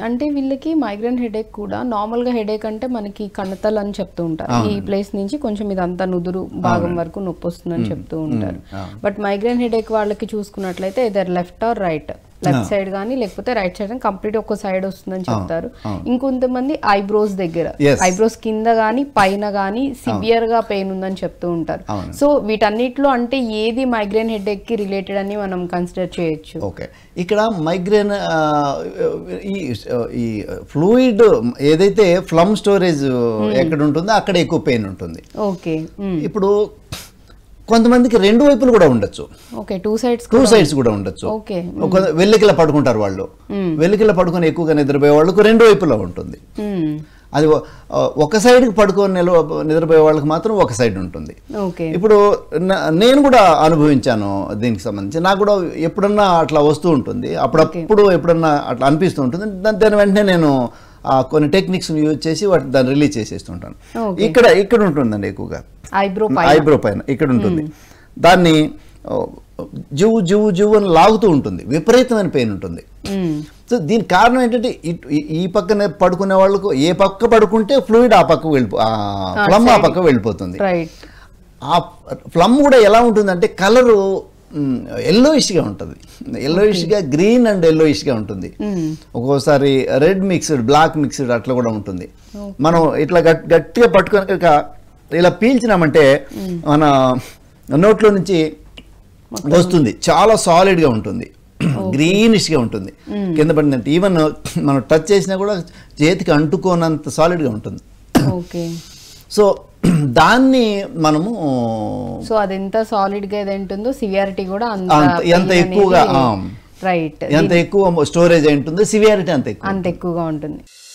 అంటే వీళ్ళకి migraine headache కూడా నార్మల్ గా హెడేక్ అంటే మనకి కణతలు అని చెప్తూ ఉంటారు ఈ ప్లేస్ నుంచి కొంచెం ఇదంతా నుదురు భాగం వరకు నొప్పి వస్తుందని చెప్తూ ఉంటారు బట్ మైగ్రేన్ హెడేక్ వాళ్ళకి చూసుకున్నట్లయితే ఇదర్ left or right left side కానీ లేకపోతే రైట్ సైడ్ కంప్లీట్ ఒక సైడ్ వస్తుందని చెప్తారు ఇంకొంతమంది ఐబ్రోస్ దగ్గర Yes. ఐబ్రోస్ కింద గానీ పైన గానీ సివియర్ గా పెయిన్ ఉందని చెప్తూ ఉంటారు అవును. సో వీటన్నిటిలో అంటే ఏది మైగ్రేన్ హెడేక్ కి రిలేటెడ్ అని మనం కన్సిడర్ చేయొచ్చు ఓకే ఇక్కడ మైగ్రేన్ ఆ, ఈ ఈ ఫ్లూయిడ్ ఏదైతే ఫ్లమ్ స్టోరేజ్ ఎక్కడ ఉంటుందో అక్కడ ఎక్కువ పెయిన్ ఉంటుంది ఓకే ఇప్పుడు కొంతమందికి రెండు వైపులు కూడా ఉండొచ్చు okay two sides two sides కూడా ఉండొచ్చు ఓకే ఒక వెల్లికిలా పడుకుంటారు వాళ్ళు వెల్లికిలా పడుకొని ఎక్కువగా నిద్రపోయే వాళ్ళకు రెండు వైపులా ఉంటుంది అది ఒ- ఒక సైడ్కి పడుకొని నిలవ నిద్రపోయే వాళ్ళకి మాత్రం ఒక సైడ్ ఉంటుంది ఓకే ఇప్పుడు నా- నేను కూడా అనుభవించాను దీనికి సంబంధించి నాకు కూడా ఎప్పుడన్నా అట్లా వస్తూ ఉంటుంది అప్పుడప్పుడు ఎప్పుడన్నా అట్లా అనిపిస్తూ ఉంటుంది దాని దాని వెంటనే నేను ఆ కొన్ని టెక్నిక్స్ యూజ్ చేసి వాటి దాన్ని రిలీజ్ చేసేస్తుంటాను Okay. ఇక్కడ ఇక్కడ ఉంటుందండి ఎక్కువగా ఐబ్రో ఐబ్రో పైన ఇక్కడ ఉంటుంది దాన్ని ఓ, జువ్వు జువ్వు జువ్వు అని లాగుతూ ఉంటుంది విపరీతమైన పెయిన్ ఉంటుంది సో దీనికి కారణం ఏంటంటే ఇటు- ఈ- ఈ పక్కన పడుకునే వాళ్ళకు ఏ పక్క పడుకుంటే ఫ్లూయిడ్ ఆ పక్క వెళ్ళిపో ఫ్లమ్ ఆ పక్క వెళ్ళిపోతుంది రైట్ ఆ ఫ్లమ్ కూడా ఎలా ఉంటుందంటే కలరు ఎల్లోయిష్గా ఉంటుంది ఎల్లోయిష్గా గ్రీన్ అండ్ ఎల్లోయిష్గా ఉంటుంది ఒక్కోసారి రెడ్ మిక్స్డ్ బ్లాక్ మిక్స్డ్ అట్లా కూడా ఉంటుంది మనం ఇట్లా గట్ గట్టిగా పట్టుకొని ఇక ఇలా పీల్చినామంటే మన నోట్లో నుంచి వస్తుంది చాలా సాలిడ్గా ఉంటుంది గ్రీనిష్గా ఉంటుంది కింద పడిందంటే ఈవెన్ మనం టచ్ చేసినా కూడా చేతికి అంటుకోనంత సాలిడ్గా ఉంటుంది ఓకే సో దాన్ని మనము సో అది ఎంత సాలిడ్ గా ఏది ఉంటుందో సివియారిటీ కూడా అంత అంత- ఎంత ఎక్కువగా, ఆ. రైట్ ఎంత ఎక్కువ స్టోరేజ్ అయి ఉంటుందో సివియారిటీ అంత ఎక్కువ అంత ఎక్కువగా ఉంటుంది